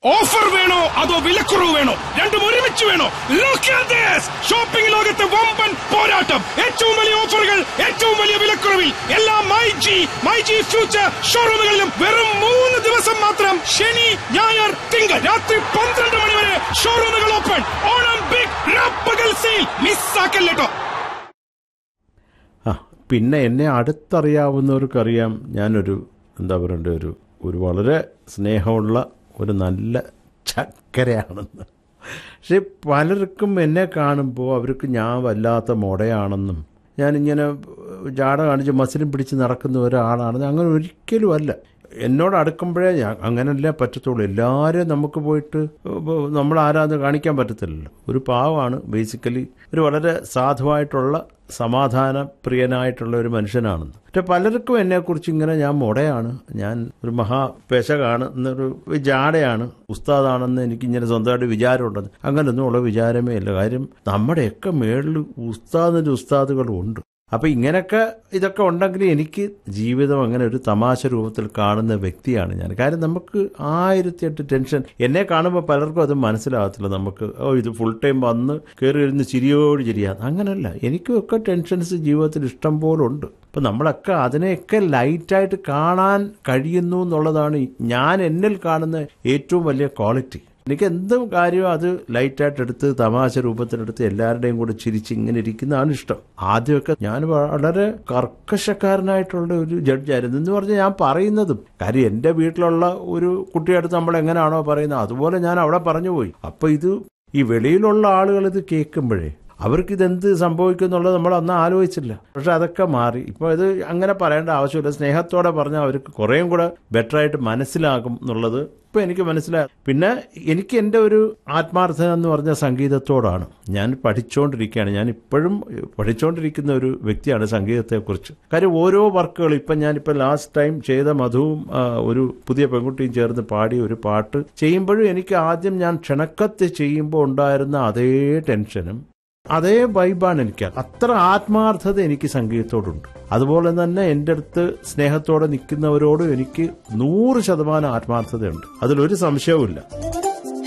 offer വേണോ അതോ വിലക്കുറവ് വേണോ രണ്ടും ഒരുമിച്ച് വേണോ ഷോപ്പിംഗ് ലോകത്തെ വമ്പൻ പോരാട്ടം ഏറ്റവും വലിയ ഓഫറുകൾ ഏറ്റവും വലിയ വിലക്കുറവിൽ എല്ലാ my G my G future ഷോറൂമുകളിലും വെറും മൂന്ന് ദിവസം മാത്രം ശനി ഞായർ തിങ്കൾ രാത്രി പന്ത്രണ്ട് മണി വരെ ഷോറൂമുകൾ ഓപ്പൺ ഓണം ബിഗ് രാപ്പകൽ സെയിൽ മിസ്സാക്കല്ലോ ആ പിന്നെ എന്നെ അടുത്തറിയാവുന്നവർക്കറിയാം ഞാനൊരു എന്താ പറയണ്ട ഒരു ഒരു വളരെ സ്നേഹമുള്ള ഒരു നല്ല ചക്കരയാണെന്ന് പക്ഷെ പലർക്കും എന്നെ കാണുമ്പോൾ അവർക്ക് ഞാൻ വല്ലാത്ത മുടയാണെന്നും ഞാനിങ്ങനെ ജാട കാണിച്ച് മസിലും പിടിച്ച് നടക്കുന്ന ഒരാളാണെന്ന് അങ്ങനെ ഒരിക്കലും അല്ല എന്നോട് അടുക്കുമ്പോഴേ ഞാൻ അങ്ങനല്ലേ പറ്റത്തുള്ളൂ എല്ലാവരെയും നമുക്ക് പോയിട്ട് നമ്മൾ ആരാന്ന് കാണിക്കാൻ പറ്റത്തില്ലല്ലോ ഒരു പാവമാണ് ബേസിക്കലി ഒരു വളരെ സാധുവായിട്ടുള്ള സമാധാന പ്രിയനായിട്ടുള്ള ഒരു മനുഷ്യനാണെന്ന് പക്ഷെ പലർക്കും എന്നെക്കുറിച്ച് ഇങ്ങനെ ഞാൻ മുടയാണ് ഞാൻ ഒരു മഹാപേശകാണ് എന്നൊരു ജാടയാണ് ഉസ്താദാണെന്ന് എനിക്ക് ഇങ്ങനെ സ്വന്തമായിട്ട് വിചാരമുണ്ടെന്ന് അങ്ങനെയൊന്നും ഉള്ള വിചാരമേ ഇല്ല കാര്യം നമ്മുടെയൊക്കെ മേളിൽ ഉസ്താദിൻ്റെ ഉസ്താദുകളും ഉണ്ട് അപ്പം ഇങ്ങനെയൊക്കെ ഇതൊക്കെ ഉണ്ടെങ്കിൽ എനിക്ക് ജീവിതം അങ്ങനെ ഒരു തമാശ രൂപത്തിൽ കാണുന്ന വ്യക്തിയാണ് ഞാൻ കാര്യം നമുക്ക് ആയിരത്തി എട്ട് ടെൻഷൻ എന്നെ കാണുമ്പോൾ പലർക്കും അത് മനസ്സിലാകത്തില്ല നമുക്ക് ഓ ഇത് ഫുൾ ടൈം വന്ന് കയറി ഇരുന്ന് ചിരിയോട് ചിരിയാണ് അങ്ങനല്ല എനിക്കൊക്കെ ടെൻഷൻസ് ജീവിതത്തിൽ ഇഷ്ടം പോലെ ഉണ്ട് അപ്പം നമ്മളൊക്കെ അതിനെയൊക്കെ ലൈറ്റായിട്ട് കാണാൻ കഴിയുന്നു എന്നുള്ളതാണ് ഞാൻ എന്നിൽ കാണുന്ന ഏറ്റവും വലിയ ക്വാളിറ്റി എനിക്ക് എന്തും കാര്യം അത് ലൈറ്റായിട്ട് എടുത്ത് തമാശ രൂപത്തിലെടുത്ത് എല്ലാവരുടെയും കൂടെ ചിരിച്ച് ഇങ്ങനെ ഇരിക്കുന്നതാണ് ഇഷ്ടം ആദ്യമൊക്കെ ഞാൻ വളരെ കർക്കശക്കാരനായിട്ടുള്ള ഒരു ജഡ്ജായിരുന്നു എന്ന് പറഞ്ഞാൽ ഞാൻ പറയുന്നതും കാര്യം എൻ്റെ വീട്ടിലുള്ള ഒരു കുട്ടിയടുത്ത് നമ്മൾ എങ്ങനെയാണോ പറയുന്നത് അതുപോലെ ഞാൻ അവിടെ പറഞ്ഞു പോയി അപ്പൊ ഇത് ഈ വെളിയിലുള്ള ആളുകൾ ഇത് കേൾക്കുമ്പോഴേ അവർക്ക് ഇതെന്ത് സംഭവിക്കും എന്നുള്ളത് നമ്മൾ അന്ന് ആലോചിച്ചില്ല പക്ഷെ അതൊക്കെ മാറി ഇപ്പോൾ ഇത് അങ്ങനെ പറയേണ്ട ആവശ്യമില്ല സ്നേഹത്തോടെ പറഞ്ഞാൽ അവർക്ക് കുറേയും കൂടെ ബെറ്ററായിട്ട് മനസ്സിലാകും എന്നുള്ളത് ഇപ്പം എനിക്ക് മനസ്സിലായി പിന്നെ എനിക്ക് എൻ്റെ ഒരു ആത്മാർത്ഥത എന്ന് പറഞ്ഞ സംഗീതത്തോടാണ് ഞാൻ പഠിച്ചുകൊണ്ടിരിക്കുകയാണ് ഞാൻ ഇപ്പോഴും പഠിച്ചുകൊണ്ടിരിക്കുന്ന ഒരു വ്യക്തിയാണ് സംഗീതത്തെക്കുറിച്ച് കാര്യം ഓരോ വർക്കുകൾ ഇപ്പം ഞാനിപ്പോൾ ലാസ്റ്റ് ടൈം ചെയ്ത മധുവും ഒരു പുതിയ പെൺകുട്ടിയും ചേർന്ന് പാടിയ ഒരു പാട്ട് ചെയ്യുമ്പോഴും എനിക്ക് ആദ്യം ഞാൻ ക്ഷണക്കത്ത് ചെയ്യുമ്പോൾ ഉണ്ടായിരുന്ന അതേ ടെൻഷനും അതേ വൈബാണ് എനിക്ക് അത്ര ആത്മാർത്ഥത എനിക്ക് സംഗീതത്തോടുണ്ട് അതുപോലെ തന്നെ എൻ്റെ അടുത്ത് സ്നേഹത്തോടെ നിൽക്കുന്നവരോടും എനിക്ക് നൂറ് ശതമാനം ആത്മാർത്ഥതയുണ്ട് അതിലൊരു സംശയവുമില്ല